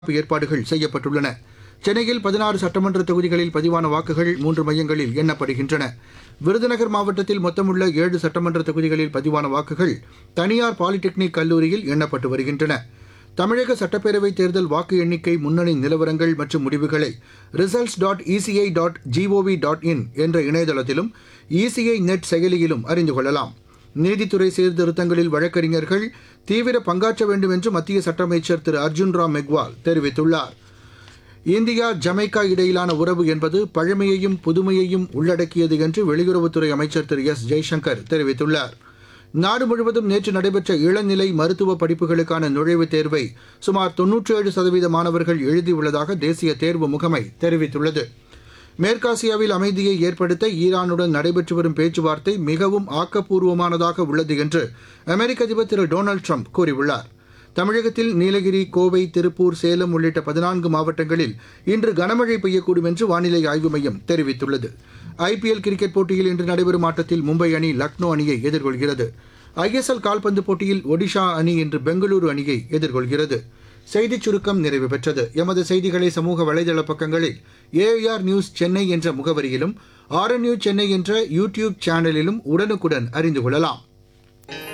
பாதுகாப்பு ஏற்பாடுகள் செய்யப்பட்டுள்ளன சென்னையில் பதினாறு சட்டமன்ற தொகுதிகளில் பதிவான வாக்குகள் மூன்று மையங்களில் எண்ணப்படுகின்றன விருதுநகர் மாவட்டத்தில் மொத்தமுள்ள ஏழு சட்டமன்ற தொகுதிகளில் பதிவான வாக்குகள் தனியார் பாலிடெக்னிக் கல்லூரியில் எண்ணப்பட்டு வருகின்றன தமிழக சட்டப்பேரவைத் தேர்தல் வாக்கு எண்ணிக்கை முன்னணி நிலவரங்கள் மற்றும் முடிவுகளை results dot ECI dot gov dot in என்ற இணையதளத்திலும் இசிஐ நெட் செயலியிலும் அறிந்து கொள்ளலாம் நீதித்துறை சீர்திருத்தங்களில் வழக்கறிஞர்கள் தீவிர பங்காற்ற வேண்டும் என்று மத்திய சட்ட அமைச்சர் திரு அர்ஜுன் ராம் மெக்வால் தெரிவித்துள்ளார் இந்தியா ஜமைக்கா இடையிலான உறவு என்பது பழமையையும் புதுமையையும் உள்ளடக்கியது என்று வெளியுறவுத்துறை அமைச்சர் திரு எஸ் ஜெய்சங்கர் தெரிவித்துள்ளார் நாடு முழுவதும் நேற்று நடைபெற்ற இளநிலை மருத்துவ படிப்புகளுக்கான நுழைவுத் தேர்வை சுமார் தொன்னூற்றி ஏழு சதவீத மாணவர்கள் எழுதியுள்ளதாக தேசிய தேர்வு முகமை தெரிவித்துள்ளது மேற்காசியாவில் அமைதியை ஏற்படுத்த ஈரானுடன் நடைபெற்று வரும் பேச்சுவார்த்தை மிகவும் ஆக்கப்பூர்வமானதாக உள்ளது என்று அமெரிக்க அதிபர் திரு டொனால்டு ட்ரம்ப் கூறியுள்ளார் தமிழகத்தில் நீலகிரி கோவை திருப்பூர் சேலம் உள்ளிட்ட பதினான்கு மாவட்டங்களில் இன்று கனமழை பெய்யக்கூடும் என்று வானிலை ஆய்வு மையம் தெரிவித்துள்ளது ஐபிஎல் கிரிக்கெட் போட்டியில் இன்று நடைபெறும் ஆட்டத்தில் மும்பை அணி லக்னோ அணியை எதிர்கொள்கிறது ஐஎஸ்எல் கால்பந்து போட்டியில் ஒடிஷா அணி இன்று பெங்களூரு அணியை எதிர்கொள்கிறது செய்திச் சுருக்கம் நிறைவு பெற்றது எமது செய்திகளை சமூக வலைதள பக்கங்களில் ஏஆர் நியூஸ் சென்னை என்ற முகவரியிலும் ஆர்என்யூ சென்னை என்ற யூடியூப் சேனலிலும் உடனுக்குடன் அறிந்து கொள்ளலாம்